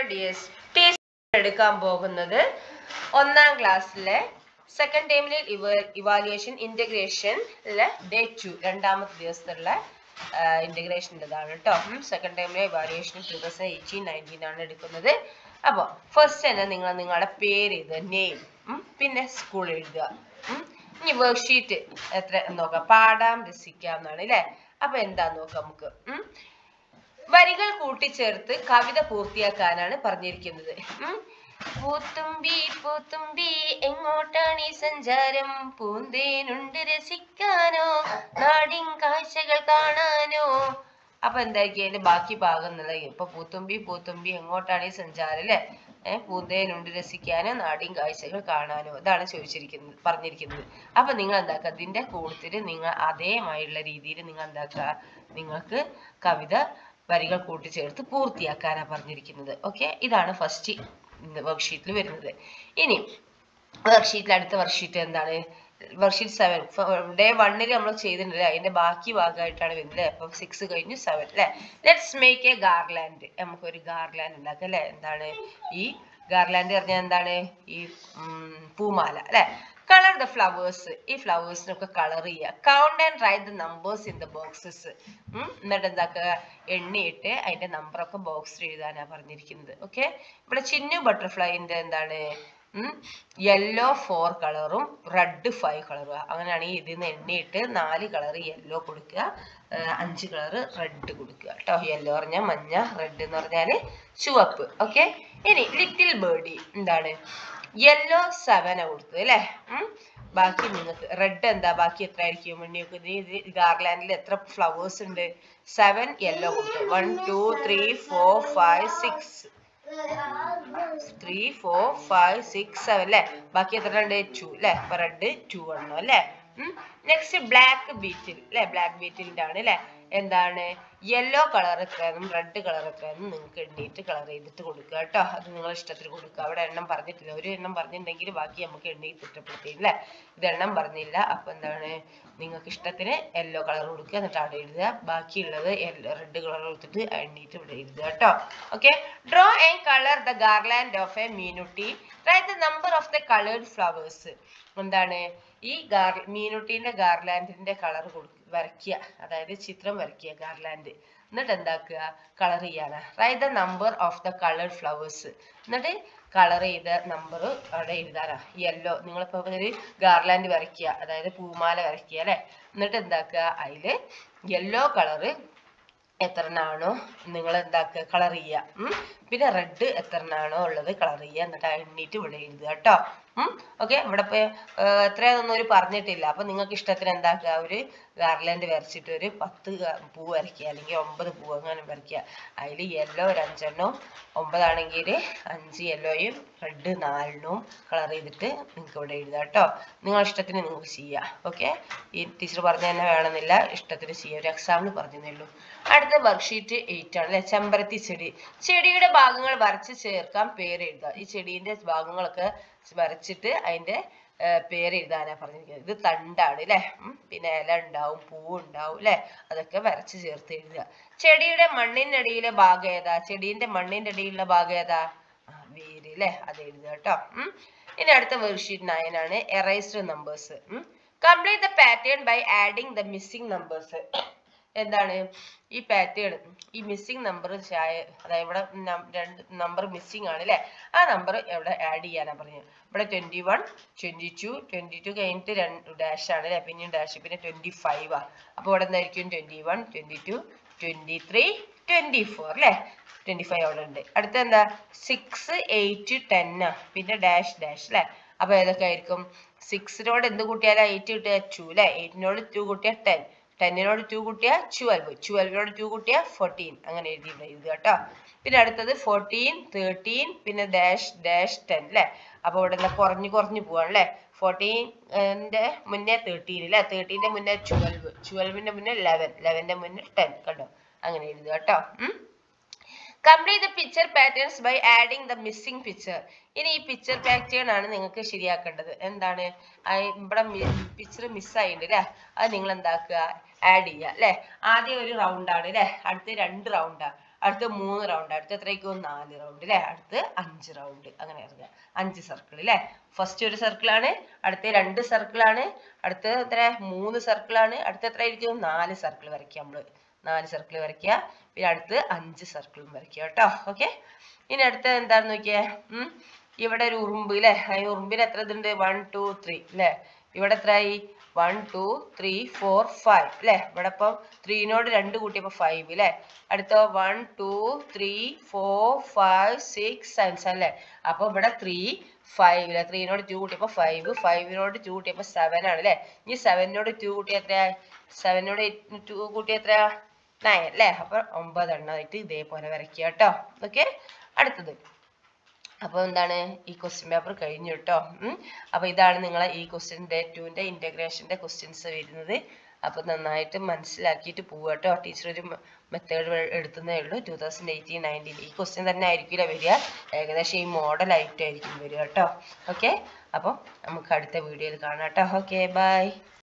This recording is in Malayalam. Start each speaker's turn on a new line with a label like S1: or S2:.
S1: ഡിയേഴ്സ് ടീച്ചർ എടുക്കാൻ പോകുന്നത് ഒന്നാം ക്ലാസ്സിലെ സെക്കൻഡ് ടൈമിലെ ഇവാലുവേഷൻ ഇന്റഗ്രേഷനിലെ ഡേ ടു രണ്ടാമത്തെ ദിവസത്തുള്ള ഇന്റഗ്രേഷൻ്റെതാണ് കേട്ടോ സെക്കൻഡ് ടൈമിലെ evaluation two thousand eighteen nineteen ആണ് എടുക്കുന്നത് അപ്പോൾ ഫസ്റ്റ് തന്നെ നിങ്ങൾ നിങ്ങളുടെ പേര് എഴുതുക നെയിം പിന്നെ സ്കൂൾ എഴുതുക ഉം. ഇനി വർക്ക്ഷീറ്റ് എത്ര നോക്കാം പാടാം രസിക്കാം എന്നാണ് അല്ലേ അപ്പൊ എന്താ നോക്കാം നമുക്ക് ഉം. വരികൾ കൂട്ടിച്ചേർത്ത് കവിത പൂർത്തിയാക്കാനാണ് പറഞ്ഞിരിക്കുന്നത് ഉം. പൂത്തുമ്പി പൂത്തുമ്പി എങ്ങോട്ടാണ് ഈ സഞ്ചാരം പൂന്തേനുണ്ട് രസിക്കാനോ നാടിൻ കാഴ്ചകൾ കാണാനോ അപ്പൊ എന്തായിരിക്കും അതിന്റെ ബാക്കി ഭാഗം എന്നുള്ളത് ഇപ്പൊ പൂത്തുമ്പി പൂത്തുമ്പി എങ്ങോട്ടാണ് ഈ സഞ്ചാരം അല്ലെ ഏഹ് പൂന്തേനുണ്ട് രസിക്കാനോ നാടിൻ കാഴ്ചകൾ കാണാനോ ഇതാണ് ചോദിച്ചിരിക്കുന്നത് പറഞ്ഞിരിക്കുന്നത് അപ്പൊ നിങ്ങൾ എന്താക്കുക ഇതിന്റെ കൂട്ടത്തിൽ നിങ്ങൾ അതേമായുള്ള രീതിയിൽ നിങ്ങൾ എന്താക്കുക നിങ്ങൾക്ക് കവിത വരികൾ കൂട്ടിച്ചേർത്ത് പൂർത്തിയാക്കാനാണ് പറഞ്ഞിരിക്കുന്നത് ഓക്കെ ഇതാണ് ഫസ്റ്റ് വർക്ക്ഷീറ്റിൽ വരുന്നത് ഇനി വർക്ക്ഷീറ്റിൽ അടുത്ത വർക്ക്ഷീറ്റ് എന്താണ് വർക്ക്ഷീറ്റ് സെവൻ ഡേ വണ്ണിൽ നമ്മൾ ചെയ്തിട്ടുണ്ട് അതിന്റെ ബാക്കി ഭാഗമായിട്ടാണ് വരുന്നത് അപ്പം സിക്സ് കഴിഞ്ഞു സെവൻ അല്ലെ ലെറ്റ്സ് മേക്ക് എ ഗാർലാൻഡ് നമുക്കൊരു ഗാർലാൻഡ് ഉണ്ടാക്കാം അല്ലെ എന്താണ് ഈ ഗാർലാൻഡ് പറഞ്ഞാൽ എന്താണ് ഈ ഉം, പൂമാല അല്ലെ കളർ ദ ഫ്ലവേഴ്സ് ഈ ഫ്ലവേഴ്സിനൊക്കെ കളർ ചെയ്യുക count and write the numbers in the boxes എന്നിട്ട് എന്താക്കുക എണ്ണിയിട്ട് അതിന്റെ നമ്പറൊക്കെ ബോക്സിൽ എഴുതാനാണ് പറഞ്ഞിരിക്കുന്നത് ഓക്കെ ഇവിടെ ചിന്നു ബട്ടർഫ്ലൈന്റെ എന്താണ് യെല്ലോ ഫോർ കളറും റെഡ് ഫൈവ് കളറും അങ്ങനെയാണെങ്കിൽ ഇതിൽ നിന്ന് എണ്ണിയിട്ട് നാല് കളർ യെല്ലോ കൊടുക്കുക ആ, അഞ്ച് കളർ റെഡ് കൊടുക്കുക കേട്ടോ യെല്ലോ പറഞ്ഞാൽ മഞ്ഞ റെഡ് എന്ന് പറഞ്ഞാൽ ചുവപ്പ് ഓക്കെ ഇനി ലിറ്റിൽ ബേർഡി എന്താണ് യെല്ലോ സെവന കൊടുത്തത് അല്ലേ ഉം. ബാക്കി നിങ്ങൾക്ക് റെഡ് എന്താ ബാക്കി എത്ര ആയിരിക്കും വേണ്ടി ഇത് ഗാർലാൻഡിൽ എത്ര ഫ്ലവേഴ്സ് ഉണ്ട് സെവൻ യെല്ലോ കൊടുത്തു one two three four five six three four five six seven അല്ലേ ബാക്കി എത്ര ഉണ്ട് ടു അല്ലേ അപ്പൊ റെഡ് ടു എണ്ണോ അല്ലേ നെക്സ്റ്റ് ബ്ലാക്ക് ബീറ്റിൽ അല്ലെ ബ്ലാക്ക് ബീറ്റിലിന്റെ ആണ് അല്ലെ എന്താണ് യെല്ലോ കളർ എത്രയാണെന്നും റെഡ് കളർ എത്രയാണെന്നും നിങ്ങൾക്ക് എണ്ണീറ്റ് കളർ ചെയ്തിട്ട് കൊടുക്കുക കേട്ടോ അത് നിങ്ങളുടെ ഇഷ്ടത്തിന് കൊടുക്കുക അവിടെ എണ്ണം പറഞ്ഞിട്ടില്ല ഒരു എണ്ണം പറഞ്ഞിട്ടുണ്ടെങ്കിൽ ബാക്കി നമുക്ക് എണ്ണയിൽ തിട്ടപ്പെടുത്തി അല്ലേ ഇത് എണ്ണം പറഞ്ഞില്ല അപ്പൊ എന്താണ് നിങ്ങൾക്ക് ഇഷ്ടത്തിന് യെല്ലോ കളർ കൊടുക്കുക എന്നിട്ട് അവിടെ എഴുതുക ബാക്കിയുള്ളത് റെഡ് കളർ കൊടുത്തിട്ട് എണ്ണീറ്റ് ഇവിടെ എഴുതുക കേട്ടോ okay draw and colour the garland of a മീനുട്ടി right the number of the coloured flowers എന്താണ് ഈ ഗാർ മീനുട്ടീന്റെ ഗാർലാൻഡിന്റെ കളർ കൊടുക്കുക വരയ്ക്കുക അതായത് ചിത്രം വരയ്ക്കുക ഗാർലാൻഡ് എന്നിട്ട് എന്താക്കുക കളർ ചെയ്യാനാ right the number of the coloured flowers എന്നിട്ട് കളർ ചെയ്ത നമ്പർ അവിടെ എഴുതാനാ യെല്ലോ നിങ്ങളിപ്പോ ഒരു ഗാർലാൻഡ് വരയ്ക്കുക അതായത് പൂമാല വരയ്ക്കുക അല്ലെ എന്നിട്ട് എന്താക്കുക അതില് യെല്ലോ കളറ് എത്രണ്ണാണോ നിങ്ങൾ എന്താക്കുക കളർ ചെയ്യുക ഉം. പിന്നെ റെഡ് എത്രണ്ണാണോ ഉള്ളത് കളർ ചെയ്യുക എന്നിട്ട് എണ്ണീറ്റ് ഇവിടെ എഴുതുക കേട്ടോ ഓക്കെ ഇവിടെ ഇപ്പൊ ഏർ എത്രയാണെന്നൊന്നും ഒരു പറഞ്ഞിട്ടില്ല അപ്പൊ നിങ്ങൾക്ക് ഇഷ്ടത്തിന് എന്താക്കുക ഒരു ഗാർലാൻഡ് വരച്ചിട്ട് ഒരു പത്ത് ഗ- പൂ വരയ്ക്കുക അല്ലെങ്കിൽ ഒമ്പത് പൂ അങ്ങനെ വരയ്ക്കുക അതിൽ യെല്ലോ ഒരു അഞ്ചെണ്ണവും ഒമ്പതാണെങ്കിൽ അഞ്ച് യെല്ലോയും റെഡ് നാലെണ്ണവും കളർ ചെയ്തിട്ട് നിങ്ങൾക്ക് ഇവിടെ എഴുതാം കേട്ടോ നിങ്ങളുടെ ഇഷ്ടത്തിന് നിങ്ങൾക്ക് ചെയ്യാം ഓക്കെ ഈ ടീച്ചർ പറഞ്ഞ തന്നെ വേണമെന്നില്ല ഇഷ്ടത്തിന് ചെയ്യാം ഒരു എക്സാമിന് പറഞ്ഞതേ ഉള്ളൂ അടുത്ത വർക്ക്ഷീറ്റ് എയ്റ്റ് ആണ് അല്ലെ ചെമ്പരത്തി ചെടി ചെടിയുടെ ഭാഗങ്ങൾ വരച്ച് ചേർക്കാൻ പേര് എഴുതുക ഈ ചെടീന്റെ ഭാഗങ്ങളൊക്കെ വരച്ചിട്ട് അതിന്റെ ഏർ പേര് എഴുതാനാ പറഞ്ഞിരിക്കുന്നത് ഇത് തണ്ടാണ് അല്ലെ പിന്നെ ഇല ഉണ്ടാവും പൂവ് ഉണ്ടാവും അല്ലെ അതൊക്കെ വരച്ച് ചേർത്ത് എഴുതുക ചെടിയുടെ മണ്ണിനടിയിലെ ഭാഗം ഏതാ ചെടീന്റെ മണ്ണിന്റെ അടിയിലുള്ള ഭാഗം ഏതാ ആ, വേര് അല്ലെ അത് എഴുതുക കേട്ടോ ഉം. ഇനി അടുത്ത വർക്ക്ഷീറ്റ് നയൻ ആണ് raised numbers complete the pattern by adding the missing numbers എന്താണ് ഈ പാറ്റേൺ ഈ മിസ്സിംഗ് നമ്പർ അതായത് ഇവിടെ നം- രണ്ട് നമ്പർ മിസ്സിംഗ് ആണ് അല്ലെ ആ നമ്പർ ഇവിടെ ആഡ് ചെയ്യാനാ പറഞ്ഞത് ഇവിടെ twenty one twenty two twenty two കഴിഞ്ഞിട്ട് രണ്ട് ഡാഷ് ആണ് അല്ലെ പിന്നെയും ഡാഷ് പിന്നെ ട്വന്റി ഫൈവ് ആ അപ്പൊ ഇവിടെ എന്തായിരിക്കും twenty one twenty two twenty three twenty four അല്ലെ ട്വന്റി ഫൈവ് അവിടെ ഉണ്ട് അടുത്ത എന്താ സിക്സ് എയ്റ്റ് ടെൻ ആ പിന്നെ ഡാഷ് ഡാഷ് അല്ലെ അപ്പൊ ഏതൊക്കെ ആയിരിക്കും സിക്സിനോട് എന്ത് കൂട്ടിയാലാ എയ്റ്റ് കിട്ടിയാൽ ടു അല്ലെ എയ്റ്റിനോട് ടു കൂട്ടിയാൽ ടെൻ ടെന്നിനോട് ടു കൂട്ടിയാൽ ട്വൽവ് ട്വൽവിനോട് ടു കൂട്ടിയാൽ ഫോർട്ടീൻ അങ്ങനെ എഴുതി ഇവിടെ എഴുതുക കേട്ടോ പിന്നെ അടുത്തത് ഫോർട്ടീൻ തേർട്ടീൻ പിന്നെ ഡാഷ് ഡാഷ് ടെൻ അല്ലെ അപ്പൊ ഇവിടെ എന്താ കുറഞ്ഞു കുറഞ്ഞു പോവാണ് അല്ലെ ഫോർട്ടീൻ്റെ മുന്നേ തേർട്ടീൻ അല്ലെ തേർട്ടീൻ്റെ മുന്നേ ട്വൽവ് ട്വൽവിന്റെ മുന്നേ ലെവൻ ലെവന്റെ മുന്നേ ടെൻ കണ്ടോ അങ്ങനെ എഴുതുക കേട്ടോ ഉം complete the picture patterns by adding the missing picture ഇനി ഈ പിക്ചർ പാറ്റേൺ ആണ് നിങ്ങൾക്ക് ശരിയാക്കേണ്ടത് എന്താണ് ആ ഇവിടെ പിക്ചർ മിസ്സായിട്ടുണ്ട് അല്ലേ അത് നിങ്ങൾ എന്താക്കുക ആഡ് ചെയ്യുക അല്ലേ ആദ്യം ഒരു റൗണ്ട് ആണ് അല്ലേ അടുത്ത രണ്ട് റൗണ്ടാണ് അടുത്ത് മൂന്ന് റൗണ്ട് അടുത്ത് എത്രയ്ക്കും നാല് റൗണ്ട് അല്ലേ അടുത്ത് അഞ്ച് റൗണ്ട് അങ്ങനെ വരയ്ക്കുക അഞ്ച് സർക്കിൾ അല്ലേ ഫസ്റ്റ് ഒരു സർക്കിൾ ആണ് അടുത്ത രണ്ട് സർക്കിൾ ആണ് അടുത്ത എത്ര മൂന്ന് സർക്കിൾ ആണ് അടുത്ത എത്ര ആയിരിക്കും നാല് സർക്കിൾ വരയ്ക്കുക നമ്മള് നാല് സർക്കിൾ വരയ്ക്കുക പിന്നെ അടുത്ത് അഞ്ച് സർക്കിളും വരയ്ക്കുക കേട്ടോ ഓക്കെ ഇനി അടുത്ത എന്താണെന്ന് നോക്കിയേ ഉം ഇവിടെ ഒരു ഉറുമ്പ് അല്ലേ ആ ഉറുമ്പിന് എത്ര ഇതുണ്ട് വൺ ടു ത്രീ അല്ലേ ഇവിടെ എത്രയായി one two three four five അല്ലേ ഇവിടെ ഇപ്പം ത്രീനോട് രണ്ട് കൂട്ടിയപ്പോൾ ഫൈവ് അല്ലേ അടുത്ത one two three four five six seven അല്ലേ അപ്പൊ ഇവിടെ ത്രീ ഫൈവ് അല്ലേ ത്രീനോട് ടു കൂട്ടിയപ്പോൾ ഫൈവ് ഫൈവിനോട് ടു കൂട്ടിയപ്പോൾ സെവൻ ആണ് അല്ലേ ഇനി സെവനോട് ടു കൂട്ടിയ എത്രയാ സെവനോട് ടു കൂട്ടിയ എത്രയാ നയൻ അല്ലേ അപ്പൊ ഒമ്പതെണ്ണമായിട്ട് ഇതേപോലെ വരയ്ക്കുക കേട്ടോ ഓക്കെ അടുത്തത് അപ്പോൾ എന്താണ് ഈ ക്വസ്റ്റ്യൻ പേപ്പർ കഴിഞ്ഞു കേട്ടോ ഉം. അപ്പോൾ ഇതാണ് നിങ്ങളെ ഈ ക്വസ്റ്റ്യൻ ഡേ ടുവിൻ്റെ ഇൻ്റഗ്രേഷൻ്റെ ക്വസ്റ്റ്യൻസ് വരുന്നത് അപ്പോൾ നന്നായിട്ട് മനസ്സിലാക്കിയിട്ട് പോവുക കേട്ടോ ടീച്ചർ ഒരു മെത്തേഡ് എടുത്തുന്നേ ഉള്ളൂ ടൂ തൗസൻഡ് എയ്റ്റീൻ നയൻറ്റീൻ ഈ ക്വസ്റ്റ്യൻ തന്നെ ആയിരിക്കില്ല വരിക ഏകദേശം ഈ മോഡൽ ആയിട്ടായിരിക്കും വരിക കേട്ടോ ഓക്കെ അപ്പോൾ നമുക്ക് അടുത്ത വീഡിയോയിൽ കാണാം കേട്ടോ ഓക്കെ ബൈ